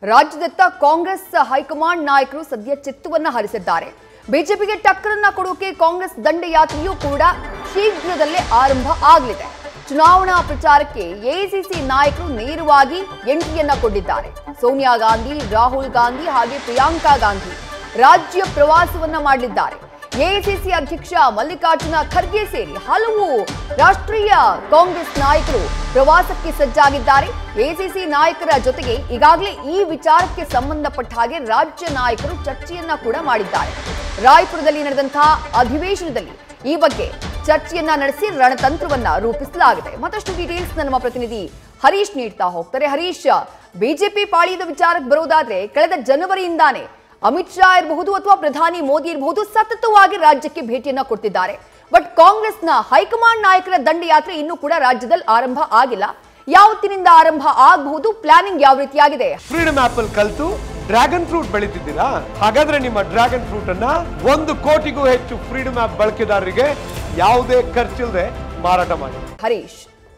ರಾಜ್ಯದತ್ತ Congress high command ನಾಯಕರು ಸದ್ಯ ಚಿತ್ತುವನ್ನ ಹರಿಸಿದ್ದಾರೆ ಬಿಜೆಪಿಗೆ ಟಕ್ಕರನ್ನ ಕೊಡೋಕೆ ಕಾಂಗ್ರೆಸ್ ದಂಡಯಾತ್ರೆಯೂ ಕೂಡ ಶೀಘ್ರದಲ್ಲೇ ಆರಂಭ ಆಗಲಿದೆ ಚುನಾವಣಾ ಪ್ರಚಾರಕ್ಕೆ ಎಐಸಿಸಿ ನಾಯಕರು ನೇರವಾಗಿ ಎಂಟ್ರಿಯನ್ನ ಕೊಟ್ಟಿದ್ದಾರೆ ಸೋನಿಯಾ ಗಾಂಧಿ ರಾಹುಲ್ ಗಾಂಧಿ ಹಾಗೆ ಪ್ರಿಯಾಂಕಾ ಗಾಂಧಿ ರಾಜ್ಯ ಪ್ರವಾಸವನ್ನ ಮಾಡಲಿದ್ದಾರೆ ಎಐಸಿಸಿ ಅಧ್ಯಕ್ಷ ಮಲ್ಲಿಕಾರ್ಜುನ ಖರ್ಗೆ ಸೇರಿ ಹಲವು ರಾಷ್ಟ್ರೀಯ ಕಾಂಗ್ರೆಸ್ ನಾಯಕರು ಪ್ರವಾಸಕ್ಕೆ ಸಜ್ಜಾಗಿದ್ದಾರೆ ಎಐಸಿಸಿ ನಾಯಕರ ಜೊತೆಗೆ ಈಗಾಗಲೇ ಈ ವಿಚಾರಕ್ಕೆ ಸಂಬಂಧಪಟ್ಟ ಹಾಗೆ ರಾಜ್ಯ ನಾಯಕರು ಚರ್ಚೆಯನ್ನ ಕೂಡ ಮಾಡಿದ್ದಾರೆ ರಾಯಪುರದಲ್ಲಿ ನಡೆದಂತಹ ಅಧಿವೇಶನದಲ್ಲಿ ಈ ಬಗ್ಗೆ ಚರ್ಚೆಯನ್ನ ನಡೆಸಿ ರಣತಂತ್ರವನ್ನ ರೂಪಿಸಲಾಗಿದೆ ಮತ್ತಷ್ಟು ಡೀಟೇಲ್ಸ್ ನಮ್ಮ ಪ್ರತಿನಿಧಿ ಹರೀಶ್ ನೀಡ್ತಾ ಹೋಗ್ತಾರೆ ಹರೀಶ್ ಬಿಜೆಪಿ ಪಾಳಿಯದ ವಿಚಾರಕ್ಕೆ ಬರೋದಾದ್ರೆ ಕಳೆದ ಜನವರಿಯಿಂದಾನೇ ಅಮಿತ್ ಶಾ ಇರಬಹುದು ಅಥವಾ ಪ್ರಧಾನಿ ಮೋದಿ ಇರಬಹುದು ಸತತವಾಗಿ ರಾಜ್ಯಕ್ಕೆ ಭೇಟಿಯನ್ನ ಕೊಡ್ತಿದ್ದಾರೆ ಬಟ್ ಕಾಂಗ್ರೆಸ್ನ ಹೈಕಮಾಂಡ್ ನಾಯಕರ ದಂಡಯಾತ್ರೆ ಇನ್ನೂ ಕೂಡ ರಾಜ್ಯದಲ್ಲಿ ಆರಂಭ ಆಗಿಲ್ಲ ಯಾವತ್ತಿನಿಂದ ಆರಂಭ ಆಗಬಹುದು ಪ್ಲಾನಿಂಗ್ ಯಾವ ರೀತಿಯಾಗಿದೆ ಫ್ರೀಡಮ್ ಆಪಲ್ ಕಲ್ತು ಡ್ರ್ಯಾಗನ್ ಫ್ರೂಟ್ ಬೆಳೀತಿದ್ದೀರಾ ಹಾಗಾದ್ರೆ ನಿಮ್ಮ ಡ್ರ್ಯಾಗನ್ ಫ್ರೂಟ್ ಅನ್ನ ಒಂದು ಕೋಟಿಗೂ ಹೆಚ್ಚು ಫ್ರೀಡಮ್ ಆಪ್ ಬಳಕೆದಾರರಿಗೆ ಯಾವುದೇ ಖರ್ಚಿಲ್ಲದೆ ಮಾರಾಟ ಮಾಡಿ ಹರೀಶ್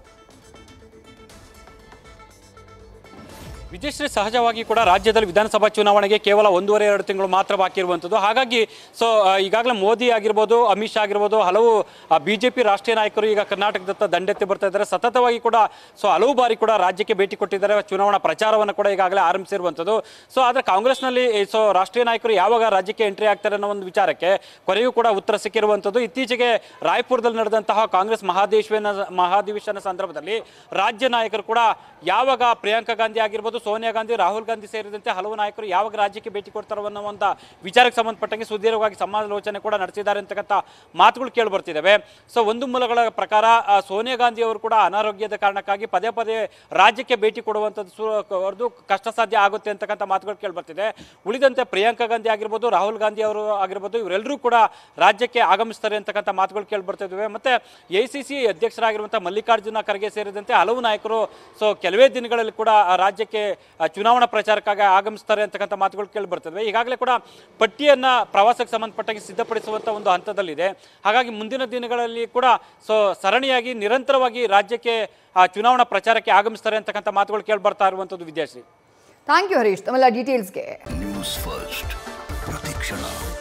ವಿಜಯಶ್ರೀ ಸಹಜವಾಗಿ ಕೂಡ ರಾಜ್ಯದಲ್ಲಿ ವಿಧಾನಸಭಾ ಚುನಾವಣೆಗೆ ಕೇವಲ ಒಂದೂವರೆ ಎರಡು ತಿಂಗಳು ಮಾತ್ರ ಬಾಕಿ ಇರುವಂಥದ್ದು ಹಾಗಾಗಿ ಸೊ ಈಗಾಗಲೇ ಮೋದಿ ಆಗಿರ್ಬೋದು ಅಮಿತ್ ಶಾ ಆಗಿರ್ಬೋದು ಹಲವು ಬಿಜೆಪಿ ರಾಷ್ಟ್ರೀಯ ನಾಯಕರು ಈಗ ಕರ್ನಾಟಕದತ್ತ ದಂಡೆತ್ತಿ ಬರ್ತಾ ಇದ್ದಾರೆ ಸತತವಾಗಿ ಕೂಡ ಸೊ ಹಲವು ಬಾರಿ ಕೂಡ ರಾಜ್ಯಕ್ಕೆ ಭೇಟಿ ಕೊಟ್ಟಿದ್ದಾರೆ ಚುನಾವಣಾ ಪ್ರಚಾರವನ್ನು ಕೂಡ ಈಗಾಗಲೇ ಆರಂಭಿಸಿರುವಂಥದ್ದು ಸೊ ಆದರೆ ಕಾಂಗ್ರೆಸ್ನಲ್ಲಿ ಸೊ ರಾಷ್ಟ್ರೀಯ ನಾಯಕರು ಯಾವಾಗ ರಾಜ್ಯಕ್ಕೆ ಎಂಟ್ರಿ ಆಗ್ತಾರೆ ಅನ್ನೋ ಒಂದು ವಿಚಾರಕ್ಕೆ ಕೊನೆಗೂ ಕೂಡ ಉತ್ತರ ಸಿಕ್ಕಿರುವಂಥದ್ದು ಇತ್ತೀಚೆಗೆ ರಾಯ್ಪುರದಲ್ಲಿ ನಡೆದಂತಹ ಕಾಂಗ್ರೆಸ್ ಮಹಾದೇಶನ ಮಹಾಧಿವೇಶನ ಸಂದರ್ಭದಲ್ಲಿ ರಾಜ್ಯ ನಾಯಕರು ಕೂಡ ಯಾವಾಗ ಪ್ರಿಯಾಂಕಾ ಗಾಂಧಿ ಆಗಿರ್ಬೋದು ಸೋನಿಯಾ ಗಾಂಧಿ ರಾಹುಲ್ ಗಾಂಧಿ ಸೇರಿದಂತೆ ಹಲವು ನಾಯಕರು ಯಾವಾಗ ರಾಜ್ಯಕ್ಕೆ ಭೇಟಿ ಕೊಡ್ತಾರೋ ಅನ್ನೋ ಒಂದು ವಿಚಾರಕ್ಕೆ ಸಂಬಂಧಪಟ್ಟಂಗೆ ಸುದೀರ್ಘವಾಗಿ ಸಮಾಲೋಚನೆ ಕೂಡ ನಡೆಸಿದ್ದಾರೆ ಅಂತಕ್ಕಂಥ ಮಾತುಗಳು ಕೇಳಿ ಬರ್ತಿದ್ದಾವೆ ಸೊ ಒಂದು ಮೂಲಗಳ ಪ್ರಕಾರ ಆ, ಸೋನಿಯಾ ಗಾಂಧಿ ಅವರು ಕೂಡ ಅನಾರೋಗ್ಯದ ಕಾರಣಕ್ಕಾಗಿ ಪದೇ ಪದೇ ರಾಜ್ಯಕ್ಕೆ ಭೇಟಿ ಕೊಡುವಂಥದ್ದು ಸು ಅವ್ರದ್ದು ಕಷ್ಟ ಸಾಧ್ಯ ಆಗುತ್ತೆ ಅಂತಕ್ಕಂಥ ಮಾತುಗಳು ಕೇಳಿ ಬರ್ತಿದೆ ಉಳಿದಂತೆ ಪ್ರಿಯಾಂಕಾ ಗಾಂಧಿ ಆಗಿರ್ಬೋದು ರಾಹುಲ್ ಗಾಂಧಿ ಅವರು ಆಗಿರ್ಬೋದು ಇವರೆಲ್ಲರೂ ಕೂಡ ರಾಜ್ಯಕ್ಕೆ ಆಗಮಿಸ್ತಾರೆ ಅಂತಕ್ಕಂಥ ಮಾತುಗಳು ಕೇಳಿ ಬರ್ತಾ ಇದ್ದಾವೆ ಮತ್ತೆ ಎ ಸಿ ಸಿ ಅಧ್ಯಕ್ಷರಾಗಿರುವಂಥ ಮಲ್ಲಿಕಾರ್ಜುನ ಖರ್ಗೆ ಸೇರಿದಂತೆ ಹಲವು ನಾಯಕರು ಸೊ ಕೆಲವೇ ದಿನಗಳಲ್ಲಿ ಕೂಡ ಆ ರಾಜ್ಯಕ್ಕೆ ಆ, ಚುನಾವಣಾ ಪ್ರಚಾರಕ್ಕಾಗಿ ಆಗಮಿಸ್ತಾರೆ ಅಂತಕ್ಕಂಥ ಮಾತುಗಳು ಕೇಳಿ ಬರ್ತದೆ ಈಗಾಗಲೇ ಕೂಡ ಪಟ್ಟಿಯನ್ನ ಪ್ರವಾಸಕ್ಕೆ ಸಂಬಂಧಪಟ್ಟಾಗಿ ಸಿದ್ಧಪಡಿಸುವಂಥ ಒಂದು ಹಂತದಲ್ಲಿದೆ ಹಾಗಾಗಿ ಮುಂದಿನ ದಿನಗಳಲ್ಲಿ ಕೂಡ ಸೊ ಸರಣಿಯಾಗಿ ನಿರಂತರವಾಗಿ ರಾಜ್ಯಕ್ಕೆ ಆ ಚುನಾವಣಾ ಪ್ರಚಾರಕ್ಕೆ ಆಗಮಿಸ್ತಾರೆ ಅಂತಕ್ಕಂಥ ಮಾತುಗಳು ಕೇಳಿ ಬರ್ತಾ ಇರುವಂಥದ್ದು ವಿದ್ಯಾಶ್ರೀ ಥ್ಯಾಂಕ್ ಯು ಹರೀಶ್ ತಮ್ಮೆಲ್ಲ ಡೀಟೇಲ್ಸ್ಗೆ ನ್ಯೂಸ್ ಫಸ್ಟ್ ಪ್ರತಿಕ್ಷಣ